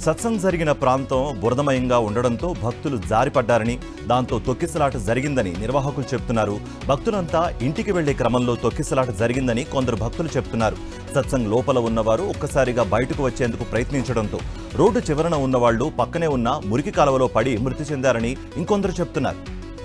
సత్సంగ్ జరిగిన ప్రాంతం బురదమయంగా ఉండడంతో భక్తులు జారిపడ్డారని దాంతో తొక్కిసలాట జరిగిందని నిర్వాహకులు చెప్తున్నారు భక్తులంతా ఇంటికి వెళ్లే క్రమంలో తొక్కిసలాట జరిగిందని కొందరు భక్తులు చెప్తున్నారు సత్సంగ్ లోపల ఉన్నవారు ఒక్కసారిగా బయటకు వచ్చేందుకు ప్రయత్నించడంతో రోడ్డు చివరన ఉన్నవాళ్లు పక్కనే ఉన్న మురికి కాలువలో పడి మృతి చెందారని ఇంకొందరు చెప్తున్నారు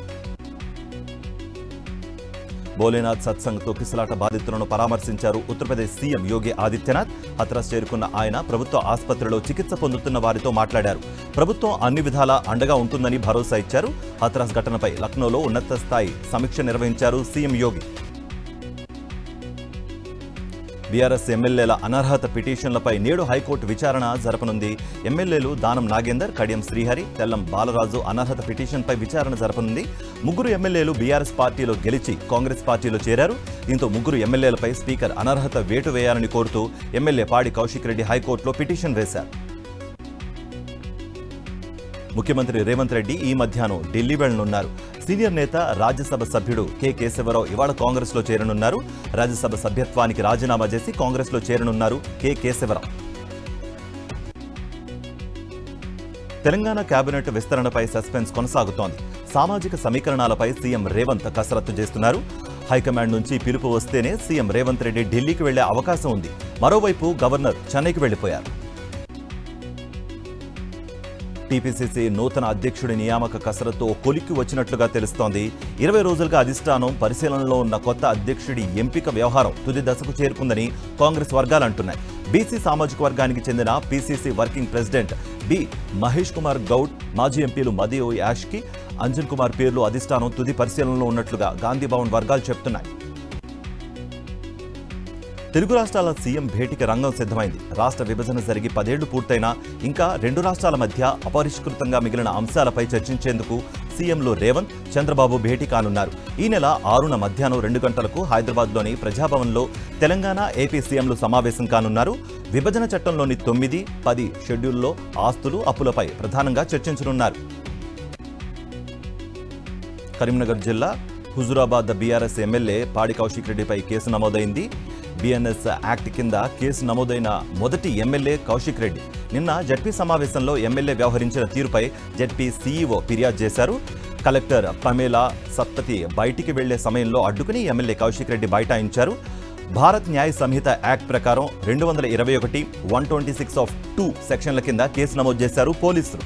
భోలేనాథ్ సత్సంగ్ తొక్కిసలాట బాధితులను పరామర్శించారు ఉత్తరప్రదేశ్ సీఎం యోగి ఆదిత్యనాథ్ హత్రాస్ చేరుకున్న ఆయన ప్రభుత్వ ఆసుపత్రిలో చికిత్స పొందుతున్న వారితో మాట్లాడారు ప్రభుత్వం అన్ని విధాలా అండగా ఉంటుందని భరోసా ఇచ్చారు హత్రాస్ ఘటనపై లక్నోలో ఉన్నత స్థాయి సమీక్ష నిర్వహించారు సీఎం యోగి బీఆర్ఎస్ ఎమ్మెల్యేల అనర్హత పిటిషన్లపై నేడు హైకోర్టు విచారణ జరపనుంది ఎమ్మెల్యేలు దానం నాగేందర్ కడియం శ్రీహరి తెల్లం బాలరాజు అనర్హత పిటిషన్పై విచారణ జరపనుంది ముగ్గురు ఎమ్మెల్యేలు బీఆర్ఎస్ పార్టీలో గెలిచి కాంగ్రెస్ పార్టీలో చేరారు దీంతో ముగ్గురు ఎమ్మెల్యేలపై స్పీకర్ అనర్హత వేటు వేయాలని కోరుతూ ఎమ్మెల్యే పాడి కౌశిక్ రెడ్డి హైకోర్టులో పిటిషన్ వేశారు ముఖ్యమంత్రి రేవంత్ రెడ్డి ఈ మధ్యాహ్నం ఢిల్లీ వెళ్లనున్నారు సీనియర్ నేత రాజ్యసభ సభ్యుడు కె కేశవరావు ఇవాళ కాంగ్రెస్ లో చేరనున్నారు రాజ్యసభ సభ్యత్వానికి రాజీనామా చేసి కాంగ్రెస్ లో చేరనున్నారు కె కేశవరావు తెలంగాణ కేబినెట్ విస్తరణపై సస్పెన్స్ కొనసాగుతోంది సామాజిక సమీకరణాలపై సీఎం రేవంత్ కసరత్తు చేస్తున్నారు హైకమాండ్ నుంచి పిలుపు వస్తేనే సీఎం రేవంత్ రెడ్డి ఢిల్లీకి వెళ్లే అవకాశం ఉంది మరోవైపు గవర్నర్ చెన్నైకి వెళ్లిపోయారు టీపీసీసీ నూతన అధ్యక్షుడి నియామక కసరత్తు ఓ కొలిక్కి వచ్చినట్లుగా తెలుస్తోంది ఇరవై రోజులుగా అధిష్టానం పరిశీలనలో ఉన్న కొత్త అధ్యక్షుడి ఎంపిక వ్యవహారం తుది దశకు చేరుకుందని కాంగ్రెస్ వర్గాలు అంటున్నాయి బీసీ సామాజిక వర్గానికి చెందిన PCC working president B Mahesh Kumar Goud మాజీ ఎంపీలు మదియో యాష్కి అంజన్ కుమార్ పేర్లు అధిష్టానం తుది పరిశీలనలో ఉన్నట్లుగా గాంధీ భవన్ వర్గాలు చెప్తున్నాయి తెలుగు రాష్ట్రాల సీఎం భేటీకి రంగం సిద్ధమైంది రాష్ట్ర విభజన జరిగి పదేళ్లు పూర్తయినా ఇంకా రెండు రాష్ట్రాల మధ్య అపరిష్కృతంగా మిగిలిన అంశాలపై చర్చించేందుకు సీఎంలు రేవంత్ చంద్రబాబు భేటీ కానున్నారు ఈ నెల ఆరున మధ్యాహ్నం రెండు గంటలకు హైదరాబాద్లోని ప్రజాభవన్లో తెలంగాణ ఏపీ సీఎంలు సమావేశం కానున్నారు విభజన చట్టంలోని తొమ్మిది పది షెడ్యూల్లో ఆస్తులు అప్పులపై ప్రధానంగా చర్చించనున్నారు కరీంనగర్ జిల్లా హుజురాబాద్ బీఆర్ఎస్ ఎమ్మెల్యే పాడి కౌశిక్ రెడ్డిపై కేసు నమోదైంది బీఎన్ఎస్ యాక్ట్ కింద కేసు నమోదైన మొదటి ఎమ్మెల్యే కౌశిక్ రెడ్డి నిన్న జడ్పీ సమావేశంలో ఎమ్మెల్యే వ్యవహరించిన తీరుపై జడ్పీ సీఈఓ ఫిర్యాదు చేశారు కలెక్టర్ ప్రమేలా సత్పతి బయటికి వెళ్లే సమయంలో అడ్డుకుని ఎమ్మెల్యే కౌశిక్ రెడ్డి బైఠాయించారు భారత్ న్యాయ సంహిత యాక్ట్ ప్రకారం రెండు వందల ఇరవై ఒకటి one twenty six of two సెక్షన్ల కింద కేసు నమోదు చేశారు పోలీసులు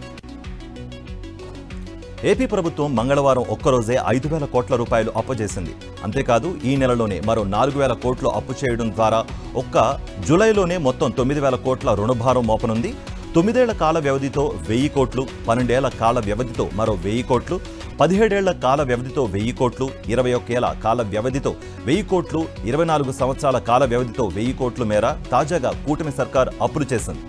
ఏపీ ప్రభుత్వం మంగళవారం ఒక్కరోజే ఐదు వేల కోట్ల రూపాయలు అప్పు చేసింది అంతేకాదు ఈ నెలలోనే మరో నాలుగు వేల కోట్లు అప్పు చేయడం ద్వారా ఒక్క జూలైలోనే మొత్తం తొమ్మిది వేల కోట్ల రుణభారం మోపనుంది తొమ్మిదేళ్ల కాల వ్యవధితో వెయ్యి కోట్లు పన్నెండేళ్ల కాల వ్యవధితో మరో వెయ్యి కోట్లు పదిహేడేళ్ల కాల వ్యవధితో వెయ్యి కోట్లు ఇరవై ఒక్కేళ్ల కాల వ్యవధితో వెయ్యి కోట్లు ఇరవై నాలుగు సంవత్సరాల కాల వ్యవధితో వెయ్యి కోట్ల మేర తాజాగా కూటమి సర్కార్ అప్పులు చేసింది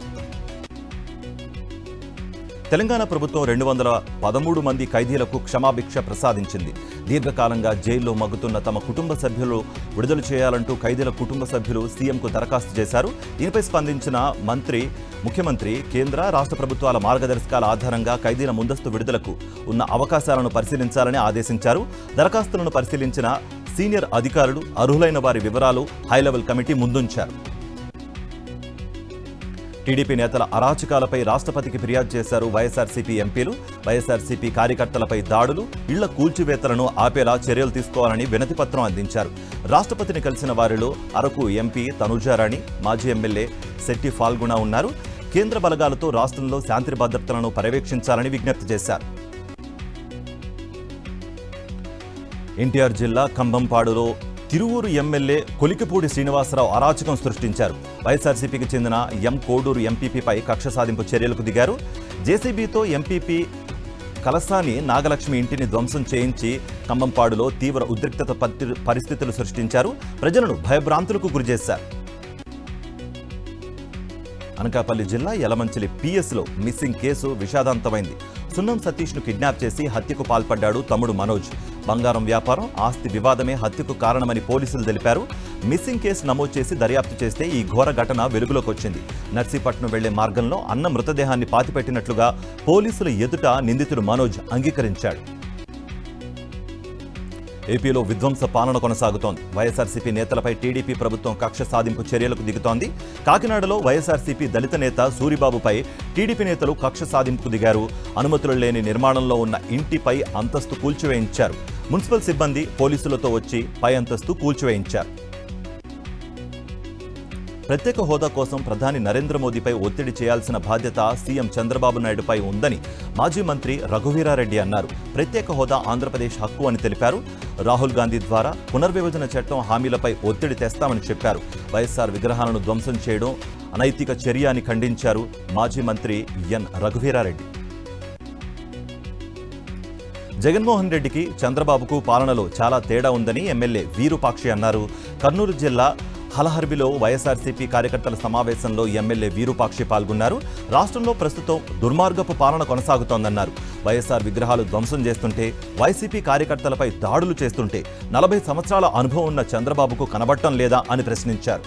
తెలంగాణ ప్రభుత్వం రెండు వందల పదమూడు మంది ఖైదీలకు క్షమాభిక్ష ప్రసాదించింది దీర్ఘకాలంగా జైల్లో మగ్గుతున్న తమ కుటుంబ సభ్యులు విడుదల చేయాలంటూ ఖైదీల కుటుంబ సభ్యులు సీఎంకు దరఖాస్తు చేశారు దీనిపై స్పందించిన మంత్రి ముఖ్యమంత్రి కేంద్ర రాష్ట్ర ప్రభుత్వాల మార్గదర్శకాల ఆధారంగా ఖైదీల ముందస్తు విడుదలకు ఉన్న అవకాశాలను పరిశీలించాలని ఆదేశించారు దరఖాస్తులను పరిశీలించిన సీనియర్ అధికారులు అర్హులైన వారి వివరాలు హైలెవెల్ కమిటీ ముందుంచారు టీడీపీ నేతల అరాచకాలపై రాష్ట్రపతికి ఫిర్యాదు చేశారు వైఎస్ఆర్సీపీ ఎంపీలు వైఎస్ఆర్సీపీ కార్యకర్తలపై దాడులు ఇళ్ల కూల్చివేతలను ఆపేలా చర్యలు తీసుకోవాలని వినతి పత్రం అందించారు రాష్ట్రపతిని కలిసిన వారిలో అరకు ఎంపీ తనుజారాణి మాజీ ఎమ్మెల్యే శెట్టి ఫాల్గుణ ఉన్నారు కేంద్ర బలగాలతో రాష్ట్రంలో శాంతి భద్రతలను పర్యవేక్షించాలని విజ్ఞప్తి చేశారు ఎన్టీఆర్ జిల్లా కంభంపాడులో తిరువూరు ఎమ్మెల్యే కొలికిపూడి శ్రీనివాసరావు అరాచకం సృష్టించారు వైఎస్ఆర్సీపీకి చెందిన ఎం కోడూరు ఎంపీపీపై కక్ష సాధింపు చర్యలకు దిగారు జేసీబీతో ఎంపీపీ కలసాని నాగలక్ష్మి ఇంటిని ధ్వంసం చేయించి కంబంపాడులో తీవ్ర ఉద్రిక్తత పరి- పరిస్థితులు సృష్టించారు ప్రజలను భయభ్రాంతులకు గురిచేశారు అనకాపల్లి జిల్లా యలమంచిలి పిఎస్లో మిస్సింగ్ కేసు విషాదాంతమైంది సున్నం సతీష్ను కిడ్నాప్ చేసి హత్యకు పాల్పడ్డాడు తమ్ముడు మనోజ్ బంగారం వ్యాపారం ఆస్తి వివాదమే హత్యకు కారణమని పోలీసులు తెలిపారు మిస్సింగ్ కేసు నమోదు చేసి దర్యాప్తు చేస్తే ఈ ఘోర ఘటన వెలుగులోకి వచ్చింది నర్సీపట్నం వెళ్లే మార్గంలో అన్న మృతదేహాన్ని పాతిపెట్టినట్లుగా పోలీసుల ఎదుట నిందితుడు మనోజ్ అంగీకరించాడు ఏపీలో విధ్వంస పాలన కొనసాగుతోంది వైఎస్ఆర్సీపీ నేతలపై టీడీపీ ప్రభుత్వం కక్ష సాధింపు చర్యలకు దిగుతోంది కాకినాడలో వైఎస్ఆర్సీపీ దళిత నేత సూరిబాబుపై టీడీపీ నేతలు కక్ష సాధింపుకు దిగారు అనుమతులు లేని నిర్మాణంలో ఉన్న ఇంటిపై అంతస్తు కూల్చివేయించారు మున్సిపల్ సిబ్బంది పోలీసులతో వచ్చి పై అంతస్తు కూల్చివేయించారు ప్రత్యేక హోదా కోసం ప్రధాని నరేంద్ర మోదీపై ఒత్తిడి చేయాల్సిన బాధ్యత సీఎం చంద్రబాబు నాయుడుపై ఉందని మాజీ మంత్రి రఘువీరారెడ్డి అన్నారు ప్రత్యేక హోదా ఆంధ్రప్రదేశ్ హక్కు అని తెలిపారు రాహుల్ గాంధీ ద్వారా పునర్విభజన చట్టం హామీలపై ఒత్తిడి తెస్తామని చెప్పారు వైఎస్ఆర్ విగ్రహాలను ధ్వంసం చేయడం అనైతిక చర్య అని ఖండించారు మాజీ మంత్రి ఎన్ రఘువీరారెడ్డి జగన్మోహన్ రెడ్డికి చంద్రబాబుకు పాలనలో చాలా తేడా ఉందని ఎమ్మెల్యే వీరుపాక్షి అన్నారు కర్నూలు జిల్లా హలహర్బిలో వైఎస్ఆర్సీపీ కార్యకర్తల సమావేశంలో ఎమ్మెల్యే వీరుపాక్షి పాల్గొన్నారు రాష్ట్రంలో ప్రస్తుతం దుర్మార్గపు పాలన కొనసాగుతోందన్నారు వైఎస్ఆర్ విగ్రహాలు ధ్వంసం చేస్తుంటే వైసీపీ కార్యకర్తలపై దాడులు చేస్తుంటే నలభై సంవత్సరాల అనుభవం ఉన్న చంద్రబాబుకు కనబడటం లేదా అని ప్రశ్నించారు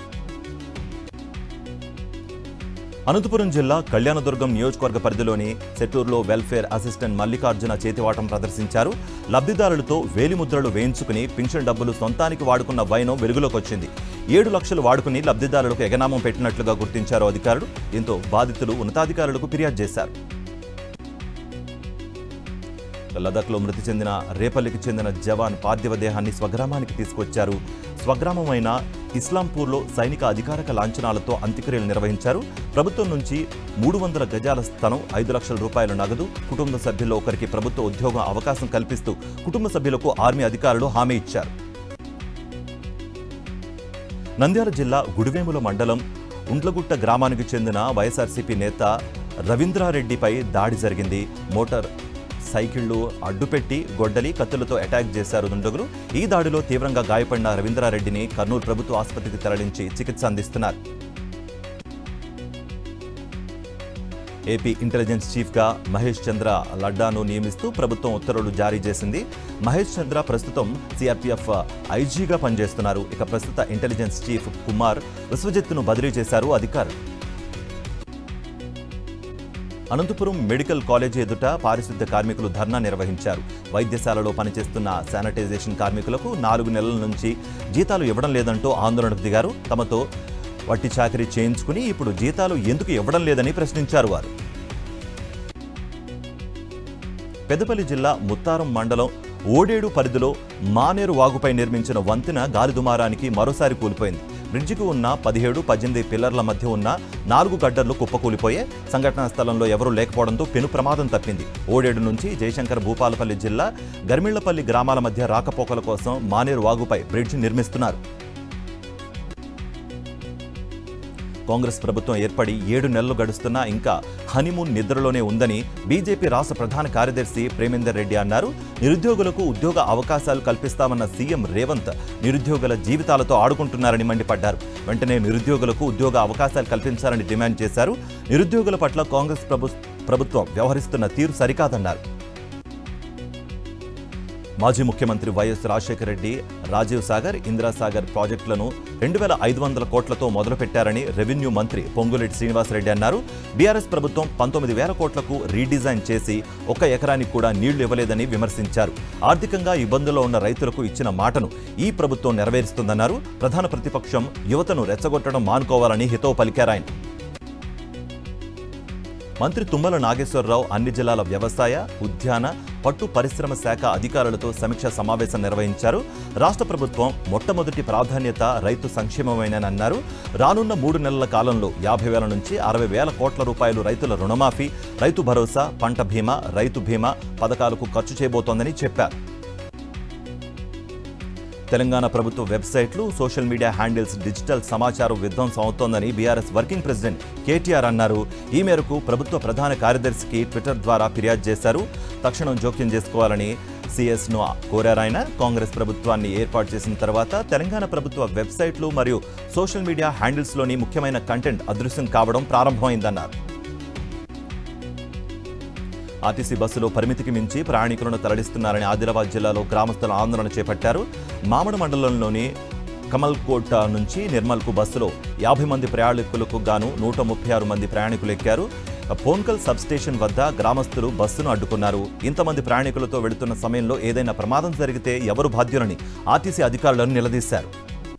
అనంతపురం జిల్లా కళ్యాణదుర్గం నియోజకవర్గ పరిధిలోని సెట్టూరులో వెల్ఫేర్ అసిస్టెంట్ మల్లికార్జున చేతివాటం ప్రదర్శించారు లబ్ధిదారులతో వేలిముద్రలు వేయించుకుని పింఛన్ డబ్బులు సొంతానికి వాడుకున్న వైనం వెలుగులోకి వచ్చింది ఏడు లక్షలు వాడుకుని లబ్ధిదారులకు ఎగనామం పెట్టినట్లుగా గుర్తించారు అధికారులు దీంతో బాధితులు ఉన్నతాధికారులకు ఫిర్యాదు చేశారు లదాఖ్లో మృతి చెందిన రేపల్లికి చెందిన జవాన్ పార్థివ దేహాన్ని స్వగ్రామానికి తీసుకొచ్చారు స్వగ్రామమైన ఇస్లాంపూర్లో సైనిక అధికారిక లాంఛనాలతో అంత్యక్రియలు నిర్వహించారు ప్రభుత్వం నుంచి మూడు వందల గజాల స్థలం ఐదు లక్షల రూపాయల నగదు కుటుంబ సభ్యుల్లో ఒకరికి ప్రభుత్వ ఉద్యోగం అవకాశం కల్పిస్తూ కుటుంబ సభ్యులకు ఆర్మీ అధికారులు హామీ ఇచ్చారు నంద్యాల జిల్లా గుడివేముల మండలం ఉండ్లగుట్ట గ్రామానికి చెందిన వైఎస్ఆర్సీపీ నేత రవీంద్రారెడ్డిపై దాడి జరిగింది మోటార్ సైకిళ్లు అడ్డుపెట్టి గొడ్డలి కత్తులతో అటాక్ చేశారు దుండగులు ఈ దాడిలో తీవ్రంగా గాయపడిన రవీంద్రారెడ్డిని కర్నూలు ప్రభుత్వ ఆసుపత్రికి తరలించి చికిత్స అందిస్తున్నారు ఏపీ ఇంటెలిజెన్స్ చీఫ్గా మహేష్ చంద్ర లడ్డాను నియమిస్తూ ప్రభుత్వం ఉత్తర్వులు జారీ చేసింది మహేష్ చంద్ర ప్రస్తుతం సిఆర్పీఎఫ్ ఐజీగా పనిచేస్తున్నారు ఇక ప్రస్తుత ఇంటెలిజెన్స్ చీఫ్ కుమార్ విశ్వజిత్తును బదిలీ చేశారు అధికారులు అనంతపురం మెడికల్ కాలేజీ ఎదుట పారిశుద్ధ్య కార్మికులు ధర్నా నిర్వహించారు వైద్యశాలలో పనిచేస్తున్న శానిటైజేషన్ కార్మికులకు నాలుగు నెలల నుంచి జీతాలు ఇవ్వడం లేదంటూ ఆందోళనకు దిగారు తమతో వట్టి చాకరీ చేయించుకుని ఇప్పుడు జీతాలు ఎందుకు ఇవ్వడం లేదని ప్రశ్నించారు వారు పెద్దపల్లి జిల్లా ముత్తారం మండలం ఓడేడు పరిధిలో మానేరు వాగుపై నిర్మించిన వంతెన గాలిదుమారానికి మరోసారి కూలిపోయింది బ్రిడ్జికి ఉన్న పదిహేడు పద్దెనిమిది పిల్లర్ల మధ్య ఉన్న నాలుగు గడ్డర్లు కుప్పకూలిపోయే సంఘటనా స్థలంలో ఎవరూ లేకపోవడంతో పెను ప్రమాదం తప్పింది ఓడేడు నుంచి జయశంకర్ భూపాలపల్లి జిల్లా గర్మిళ్లపల్లి గ్రామాల మధ్య రాకపోకల కోసం మానేరు వాగుపై బ్రిడ్జ్ నిర్మిస్తున్నారు కాంగ్రెస్ ప్రభుత్వం ఏర్పడి ఏడు నెలలు గడుస్తున్నా ఇంకా హనీమూన్ నిద్రలోనే ఉందని బీజేపీ రాష్ట్ర ప్రధాన కార్యదర్శి ప్రేమేందర్ రెడ్డి అన్నారు నిరుద్యోగులకు ఉద్యోగ అవకాశాలు కల్పిస్తామన్న సీఎం రేవంత్ నిరుద్యోగుల జీవితాలతో ఆడుకుంటున్నారని మండిపడ్డారు వెంటనే నిరుద్యోగులకు ఉద్యోగ అవకాశాలు కల్పించాలని డిమాండ్ చేశారు నిరుద్యోగుల పట్ల కాంగ్రెస్ ప్రభు ప్రభుత్వం వ్యవహరిస్తున్న తీరు సరికాదన్నారు మాజీ ముఖ్యమంత్రి వైఎస్ రాజశేఖర రెడ్డి రాజీవ్ సాగర్ ఇందిరాసాగర్ ప్రాజెక్టులను రెండు వేల ఐదు వందల కోట్లతో మొదలుపెట్టారని రెవెన్యూ మంత్రి పొంగులేటి శ్రీనివాసరెడ్డి అన్నారు బీఆర్ఎస్ ప్రభుత్వం పంతొమ్మిది వేల కోట్లకు రీడిజైన్ చేసి ఒక్క ఎకరానికి కూడా నీళ్లు ఇవ్వలేదని విమర్శించారు ఆర్థికంగా ఇబ్బందుల్లో ఉన్న రైతులకు ఇచ్చిన మాటను ఈ ప్రభుత్వం నెరవేరుస్తుందన్నారు ప్రధాన ప్రతిపక్షం యువతను రెచ్చగొట్టడం మానుకోవాలని హితవు పలికారాయన మంత్రి తుమ్మల నాగేశ్వరరావు అన్ని జిల్లాల వ్యవసాయ ఉద్యాన పట్టు పరిశ్రమ శాఖ అధికారులతో సమీక్ష సమావేశం నిర్వహించారు రాష్ట్ర ప్రభుత్వం మొట్టమొదటి ప్రాధాన్యత రైతు సంక్షేమమేనన్నారు రానున్న మూడు నెలల కాలంలో యాభై వేల నుంచి అరవై వేల కోట్ల రూపాయలు రైతుల రుణమాఫీ రైతు భరోసా పంట బీమా రైతు బీమా పథకాలకు ఖర్చు చేయబోతోందని చెప్పారు తెలంగాణ ప్రభుత్వ వెబ్సైట్లు సోషల్ మీడియా హ్యాండిల్స్ డిజిటల్ సమాచారం విధ్వంసం అవుతోందని బీఆర్ఎస్ వర్కింగ్ ప్రెసిడెంట్ కేటీఆర్ అన్నారు ఈ మేరకు ప్రభుత్వ ప్రధాన కార్యదర్శికి ట్విట్టర్ ద్వారా ఫిర్యాదు చేశారు తక్షణం జోక్యం చేసుకోవాలని సిఎస్ను కోరారాయన కాంగ్రెస్ ప్రభుత్వాన్ని ఏర్పాటు చేసిన తర్వాత తెలంగాణ ప్రభుత్వ వెబ్సైట్లు మరియు సోషల్ మీడియా హ్యాండిల్స్లోని ముఖ్యమైన కంటెంట్ అదృశ్యం కావడం ప్రారంభమైందన్నారు ఆర్టీసీ బస్సులో పరిమితికి మించి ప్రయాణికులను తరలిస్తున్నారని ఆదిలాబాద్ జిల్లాలో గ్రామస్తులు ఆందోళన చేపట్టారు మామడ మండలంలోని కమల్కోట నుంచి నిర్మల్కు బస్సులో యాభై మంది ప్రయాణికులకు గాను నూట ముప్పై ఆరు మంది ప్రయాణికులు ఎక్కారు పోన్కల్ సబ్స్టేషన్ వద్ద గ్రామస్తులు బస్సును అడ్డుకున్నారు ఇంతమంది ప్రయాణికులతో వెళుతున్న సమయంలో ఏదైనా ప్రమాదం జరిగితే ఎవరు బాధ్యులని ఆర్టీసీ అధికారులను నిలదీశారు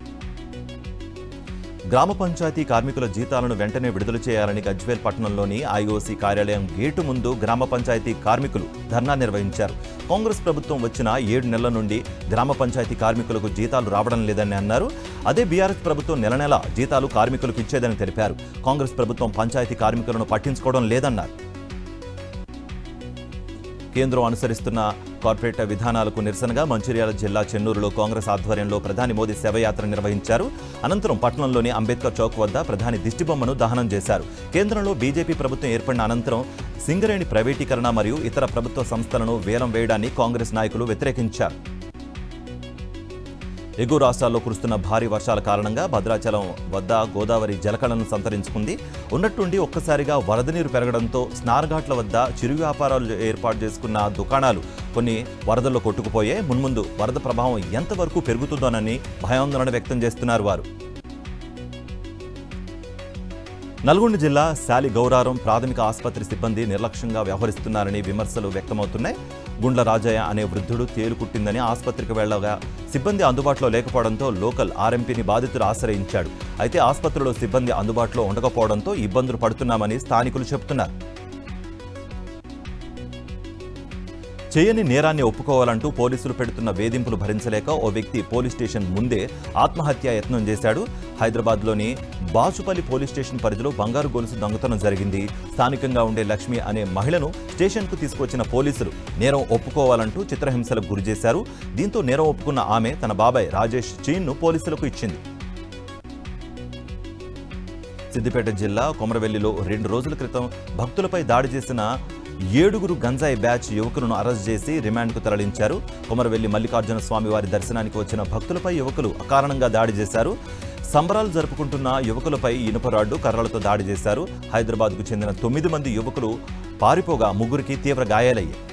గ్రామ పంచాయతీ కార్మికుల జీతాలను వెంటనే విడుదల చేయాలని గజ్వేల్ పట్టణంలోని ఐఓసీ కార్యాలయం గేటు ముందు గ్రామ పంచాయతీ కార్మికులు ధర్నా నిర్వహించారు కాంగ్రెస్ ప్రభుత్వం వచ్చిన ఏడు నెలల నుండి గ్రామ పంచాయతీ కార్మికులకు జీతాలు రావడం లేదని అన్నారు అదే బీఆర్ఎస్ ప్రభుత్వం నెల నెల జీతాలు కార్మికులకు ఇచ్చేదని తెలిపారు కాంగ్రెస్ ప్రభుత్వం పంచాయతీ కార్మికులను పట్టించుకోవడం లేదన్నారు కేంద్రం అనుసరిస్తున్న కార్పొరేట్ విధానాలకు నిరసనగా మంచిర్యాల జిల్లా చెన్నూరులో కాంగ్రెస్ ఆధ్వర్యంలో ప్రధాని మోదీ శవయాత్ర నిర్వహించారు అనంతరం పట్టణంలోని అంబేద్కర్ చౌక్ వద్ద ప్రధాని దిష్టిబొమ్మను దహనం చేశారు కేంద్రంలో బీజేపీ ప్రభుత్వం ఏర్పడిన అనంతరం సింగరేణి ప్రైవేటీకరణ మరియు ఇతర ప్రభుత్వ సంస్థలను వేలం వేయడాన్ని కాంగ్రెస్ నాయకులు వ్యతిరేకించారు ఎగువ రాష్ట్రాల్లో కురుస్తున్న భారీ వర్షాల కారణంగా భద్రాచలం వద్ద గోదావరి జలకళను సంతరించుకుంది ఉన్నట్టుండి ఒక్కసారిగా వరద నీరు పెరగడంతో స్నారఘాట్ల వద్ద చిరు వ్యాపారాలు ఏర్పాటు చేసుకున్న దుకాణాలు కొన్ని వరదల్లో కొట్టుకుపోయే మున్ముందు వరద ప్రభావం ఎంతవరకు పెరుగుతుందోనని భయాందోళన వ్యక్తం చేస్తున్నారు వారు నల్గొండ జిల్లా శాలి గౌరారం ప్రాథమిక ఆసుపత్రి సిబ్బంది నిర్లక్ష్యంగా వ్యవహరిస్తున్నారని విమర్శలు వ్యక్తమవుతున్నాయి గుండ్ల రాజయ్య అనే వృద్ధుడు తేలుకుట్టిందని ఆసుపత్రికి వెళ్లగా సిబ్బంది అందుబాటులో లేకపోవడంతో లోకల్ ఆర్ఎంపీని బాధితులు ఆశ్రయించాడు అయితే ఆసుపత్రిలో సిబ్బంది అందుబాటులో ఉండకపోవడంతో ఇబ్బందులు పడుతున్నామని స్థానికులు చెబుతున్నారు చేయని నేరాన్ని ఒప్పుకోవాలంటూ పోలీసులు పెడుతున్న వేధింపులు భరించలేక ఓ వ్యక్తి పోలీస్ స్టేషన్ ముందే ఆత్మహత్యా యత్నం చేశాడు హైదరాబాద్లోని బాచుపల్లి పోలీస్ స్టేషన్ పరిధిలో బంగారు గొలుసు దొంగతనం జరిగింది స్థానికంగా ఉండే లక్ష్మి అనే మహిళను స్టేషన్కు తీసుకొచ్చిన పోలీసులు నేరం ఒప్పుకోవాలంటూ చిత్రహింసలకు గురిచేశారు దీంతో నేరం ఒప్పుకున్న ఆమె తన బాబాయ్ రాజేష్ చీన్ను పోలీసులకు ఇచ్చింది సిద్దిపేట జిల్లా కొమరవెల్లిలో రెండు రోజుల క్రితం భక్తులపై దాడి చేసిన ఏడుగురు గంజాయి బ్యాచ్ యువకులను అరెస్ట్ చేసి రిమాండ్కు తరలించారు కొమరవెల్లి మల్లికార్జున స్వామి వారి దర్శనానికి వచ్చిన భక్తులపై యువకులు అకారణంగా దాడి చేశారు సంబరాలు జరుపుకుంటున్న యువకులపై ఇనుప రాడ్డు కర్రలతో దాడి చేశారు హైదరాబాద్కు చెందిన తొమ్మిది మంది యువకులు పారిపోగా ముగ్గురికి తీవ్ర గాయాలయ్యాయి